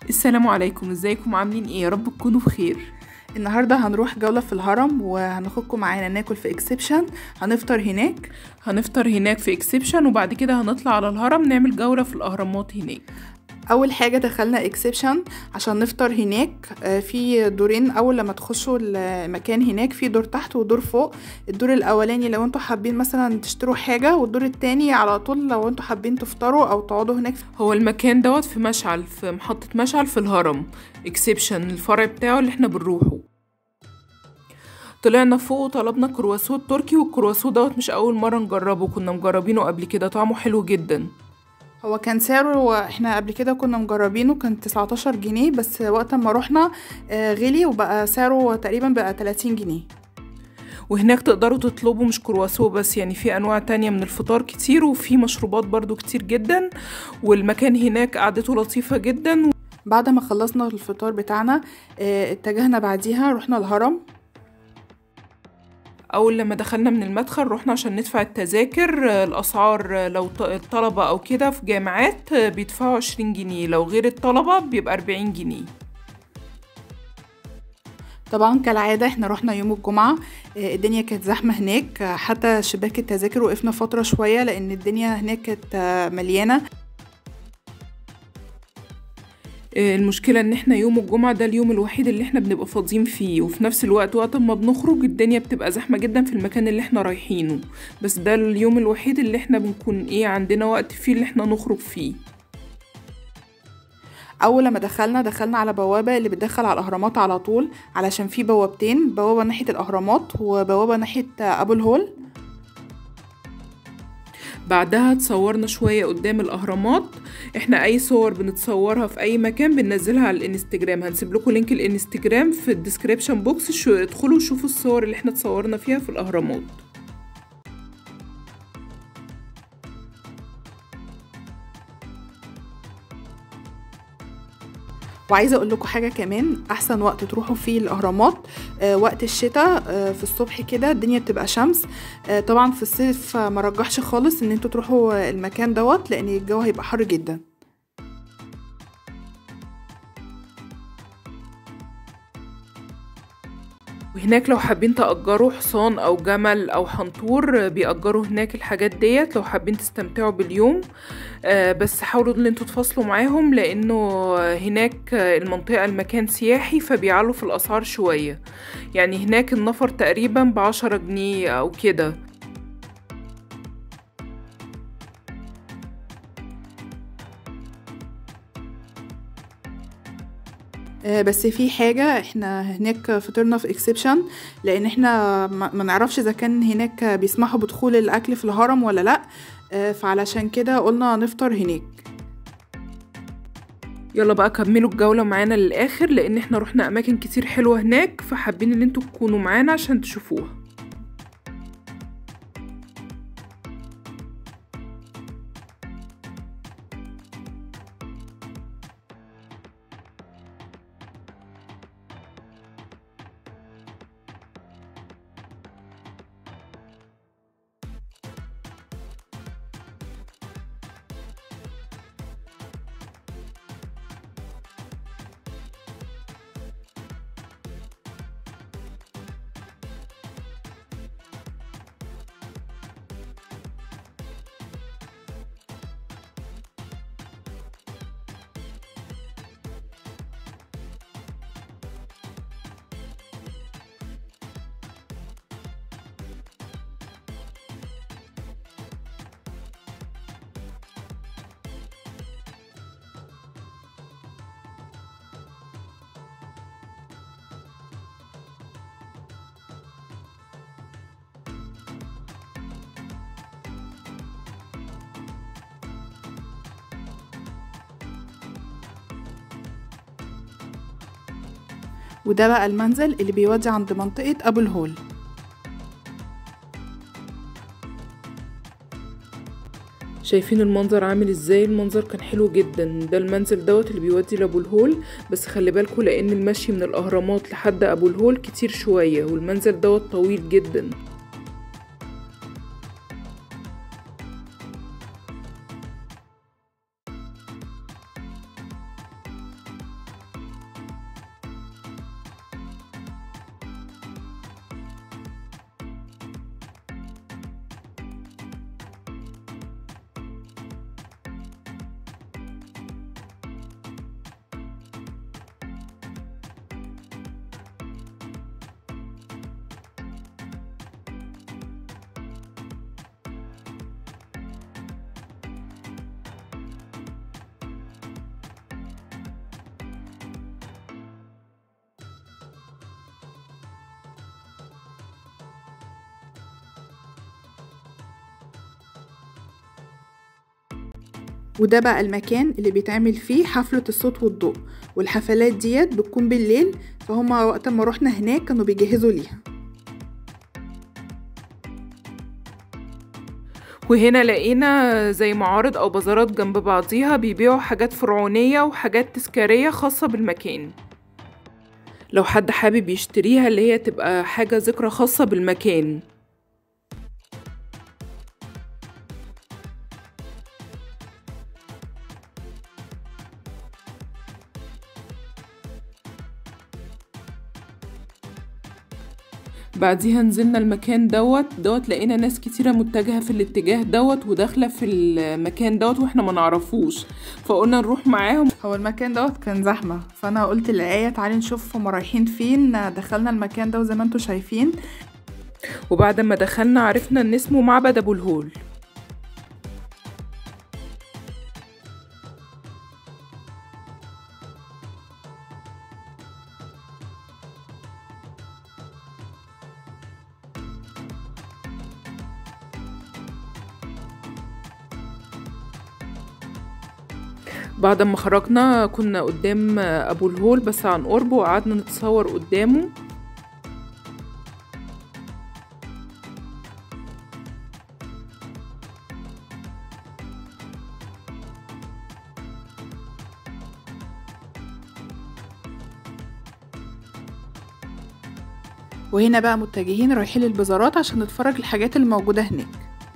السلام عليكم ازيكم عاملين ايه يا رب تكونوا بخير النهاردة هنروح جولة في الهرم وهناخدكم معانا ناكل في اكسبشن هنفطر هناك هنفطر هناك في اكسبشن وبعد كده هنطلع على الهرم نعمل جولة في الاهرامات هناك اول حاجة دخلنا اكسبشن عشان نفطر هناك آه، في دورين اول لما تخشوا المكان هناك في دور تحت ودور فوق الدور الاولاني لو انتوا حابين مثلا تشتروا حاجة والدور التاني على طول لو انتوا حابين تفطروا او تقعدوا هناك هو المكان دوت في مشعل في محطة مشعل في الهرم اكسبشن الفرع بتاعه اللي احنا بنروحه طلعنا فوق وطلبنا كرواسو التركي والكرواسو دوت مش اول مرة نجربه كنا مجربينه قبل كده طعمه حلو جدا هو كان سعره احنا قبل كده كنا مجربينه كان 19 جنيه بس وقت ما رحنا آه، غلي وبقى سعره تقريبا بقى 30 جنيه وهناك تقدروا تطلبوا مش كرواسو بس يعني في انواع تانية من الفطار كتير وفي مشروبات برضو كتير جدا والمكان هناك قعدته لطيفة جدا بعد ما خلصنا الفطار بتاعنا آه، اتجهنا بعديها رحنا الهرم اول لما دخلنا من المدخل رحنا عشان ندفع التذاكر آه، الاسعار آه، لو ط- الطلبة او كده في جامعات آه، بيدفعوا عشرين جنيه لو غير الطلبة بيبقى اربعين جنيه طبعا كالعادة احنا رحنا يوم الجمعة آه، الدنيا كانت زحمة هناك آه، حتى شباك التذاكر وقفنا فترة شوية لأن الدنيا هناك كانت آه، مليانة آه، المشكلة ان احنا يوم الجمعة ده اليوم الوحيد اللي احنا بنبقى فاضيين فيه وفي نفس الوقت وقت ما بنخرج الدنيا بتبقى زحمة جدا في المكان اللي احنا رايحينه بس ده اليوم الوحيد اللي احنا بنكون ايه عندنا وقت فيه اللي احنا نخرج فيه أول لما دخلنا دخلنا على بوابة اللي بتدخل على الأهرامات على طول علشان في بوابتين بوابة ناحية الأهرامات وبوابة ناحية آه، أبو الهول بعدها تصورنا شوية قدام الأهرامات احنا أي صور بنتصورها في أي مكان بننزلها على الانستجرام هنسيب لكم لينك الانستجرام في الديسكريبشن بوكس شو ادخلوا شوفوا الصور اللي احنا تصورنا فيها في الأهرامات وعايزه اقول لكم حاجه كمان احسن وقت تروحوا فيه الاهرامات آه وقت الشتاء آه في الصبح كده الدنيا بتبقى شمس آه طبعا في الصيف آه، ما رجحش خالص ان انتوا تروحوا آه، المكان دوت لان الجو هيبقى حر جدا وهناك لو حابين تأجروا حصان أو جمل أو حنطور بيأجروا هناك الحاجات ديت لو حابين تستمتعوا باليوم آه، بس حاولوا ان انتوا تفاصلوا معاهم لأنه هناك المنطقة المكان سياحي فبيعلوا في الأسعار شوية يعني هناك النفر تقريبا بعشرة جنيه أو كده آه، بس في حاجة احنا هناك فطرنا في اكسبشن لان احنا ما ما نعرفش اذا كان هناك بيسمحوا بدخول الاكل في الهرم ولا لا آه، فعلشان كده قلنا نفطر هناك يلا بقى كملوا الجولة معانا للآخر لأن احنا رحنا أماكن كتير حلوة هناك فحابين ان انتوا تكونوا معانا عشان تشوفوها وده بقى المنزل اللي بيودي عند منطقة أبو الهول شايفين المنظر عامل ازاي المنظر كان حلو جدا ده المنزل دوت اللي بيودي لابو الهول بس خلي بالكوا لان المشي من الاهرامات لحد ابو الهول كتير شويه والمنزل دوت طويل جدا وده بقى المكان اللي بيتعمل فيه حفلة الصوت والضوء والحفلات ديت بتكون بالليل فهما وقت ما روحنا هناك كانوا بيجهزوا ليها وهنا لقينا زي معارض أو بازارات جنب بعضيها بيبيعوا حاجات فرعونية وحاجات تذكارية خاصة بالمكان لو حد حابب يشتريها اللي هي تبقى حاجة ذكرى خاصة بالمكان بعديها نزلنا المكان دوت دوت لقينا ناس كتيرة متجهة في الاتجاه دوت وداخلة في المكان دوت واحنا ما نعرفوش فقلنا نروح معاهم هو المكان دوت كان زحمة فأنا قلت لآية تعالي نشوف هما رايحين فين دخلنا المكان ده وزي ما انتوا شايفين وبعد ما دخلنا عرفنا ان اسمه معبد ابو الهول بعد ما خرجنا كنا قدام ابو الهول بس عن قرب وقعدنا نتصور قدامه وهنا بقى متجهين رايحين للبازارات عشان نتفرج الحاجات اللي موجودة هناك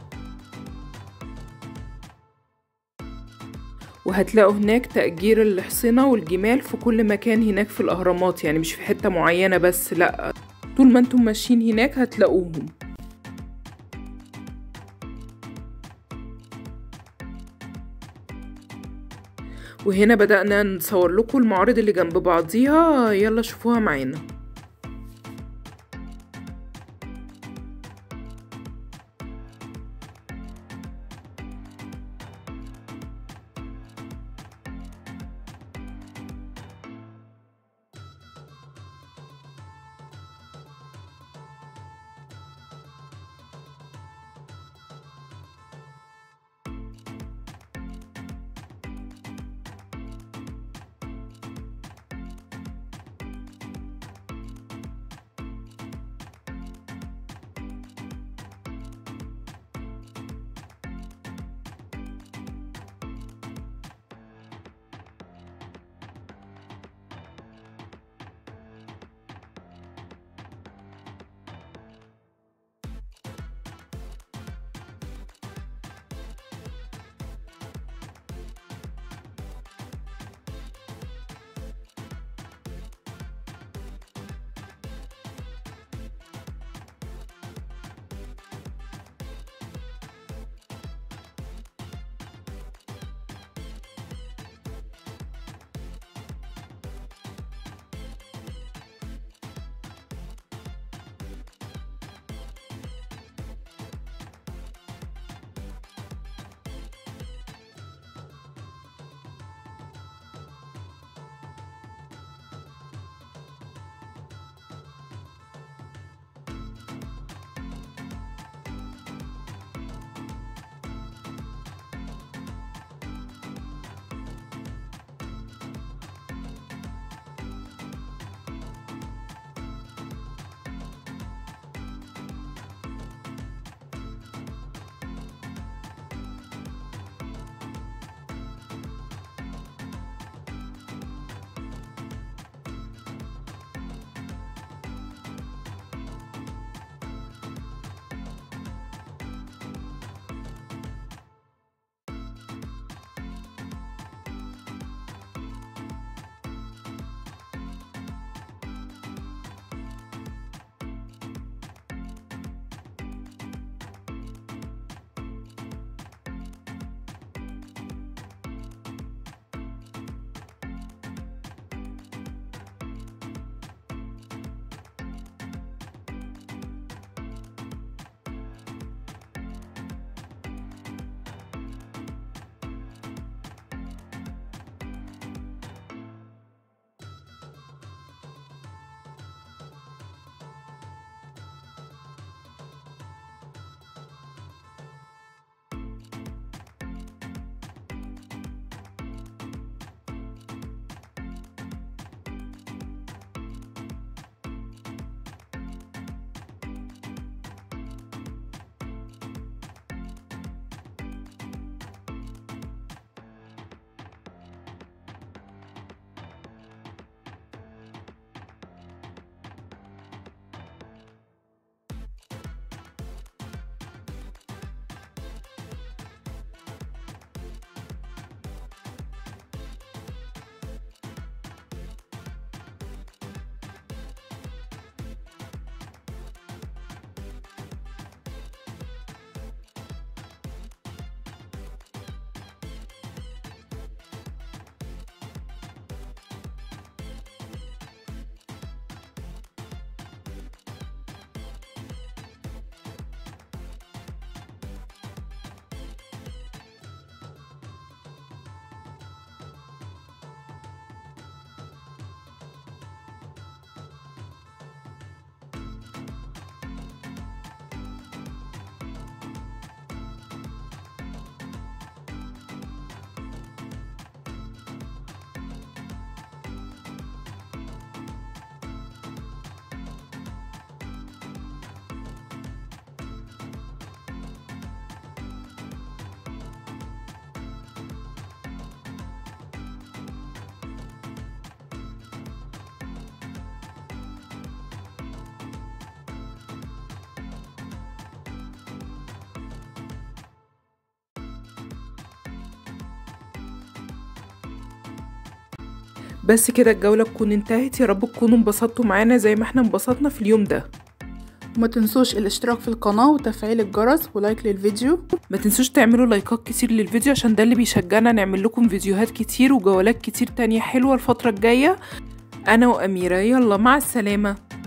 وهتلاقوا هناك تأجير الحصنة والجمال في كل مكان هناك في الأهرامات يعني مش في حتة معينة بس لأ طول ما انتم ماشيين هناك هتلاقوهم وهنا بدأنا نصور لكم المعارض اللي جنب بعضيها يلا شوفوها معانا بس كده الجولة تكون انتهت يا رب تكونوا انبسطتوا معانا زي ما احنا انبسطنا في اليوم ده وما تنسوش الاشتراك في القناة وتفعيل الجرس ولايك للفيديو ما تنسوش تعملوا لايكات كتير للفيديو عشان ده اللي بيشجعنا نعمل لكم فيديوهات كتير وجولات كتير تانية حلوة الفترة الجاية انا واميرة يلا مع السلامة